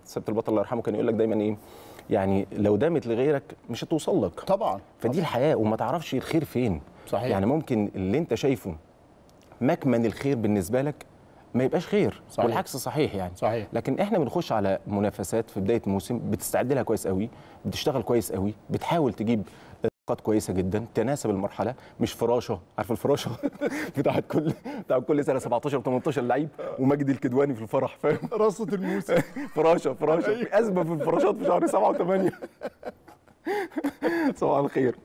سياده البطل الله يرحمه كان يقول لك دايما ايه يعني لو دامت لغيرك مش هتوصل لك طبعا فدي الحياه وما تعرفش الخير فين صحيح. يعني ممكن اللي انت شايفه مكمن الخير بالنسبه لك ما يبقاش خير صحيح. والعكس صحيح يعني صحيح. لكن احنا بنخش على منافسات في بدايه موسم بتستعد لها كويس قوي بتشتغل كويس قوي بتحاول تجيب نقاط كويسه جدا تناسب المرحله مش فراشه عارف الفراشه بتاعت كل بتاعت كل سنه 17 18 لعيب ومجدي الكدواني في الفرح فاهم رصه الموسم فراشه فراشه في ازمه في الفراشات في شهر 7 و8 صباح الخير